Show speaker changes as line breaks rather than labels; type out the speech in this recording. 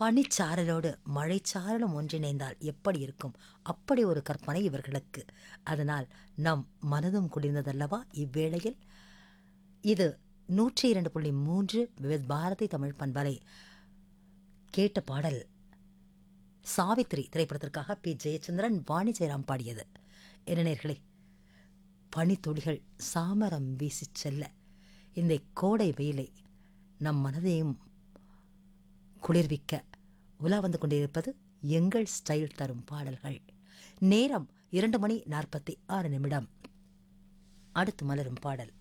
பனிச்சாரலோடு மழைச்சாரலும் ஒன்றிணைந்தால் எப்படி இருக்கும் அப்படி ஒரு கற்பனை இவர்களுக்கு அதனால் நம் மனதும் குளிர்ந்ததல்லவா இவ்வேளையில் இது நூற்றி இரண்டு புள்ளி மூன்று விவித் பாரதி தமிழ் பண்பலை கேட்ட பாடல் சாவித்திரி திரைப்படத்திற்காக பி ஜெயச்சந்திரன் வாணி ஜெயராம் பாடியது இளைஞர்களே பனித்துளிகள் சாமரம் வீசிச் செல்ல இந்த கோடை வெயிலை நம் மனதையும் குளிர்விக்க உலா வந்து கொண்டிருப்பது எங்கள் ஸ்டைல் தரும் பாடல்கள் நேரம் இரண்டு மணி நாற்பத்தி ஆறு நிமிடம் அடுத்து மலரும் பாடல்